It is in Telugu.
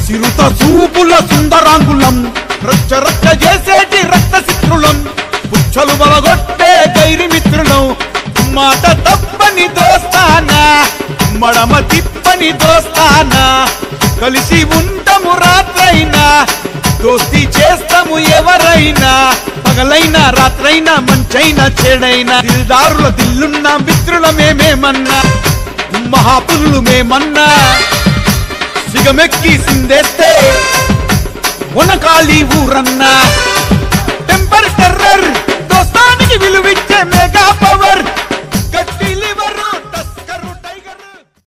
చిరుత చూపుల సుందరాంగులం రచ్చ రచ్చ చేసేటి రక్త శత్రులం పుచ్చలు బలగొట్టే గైరి మిత్రులం మాట తప్పని దోస్తానా మడమ తిప్పని దోస్తానా కలిసి ఉంటాము రాత్రైనా దోస్తి చేస్తాము ఎవరైనా పగలైనా రాత్రైనా మంచైనా చెడైనా దిల్దారుల దిల్లున్న మిత్రుల మేమేమన్నా మహాపురులు మేమన్నా సిగమెక్కి సిందేస్తే ఉనకాలి ఊరన్నా టెంపర్ టెర్రర్ దోస్తానికి విలువిచ్చే మెగా పవర్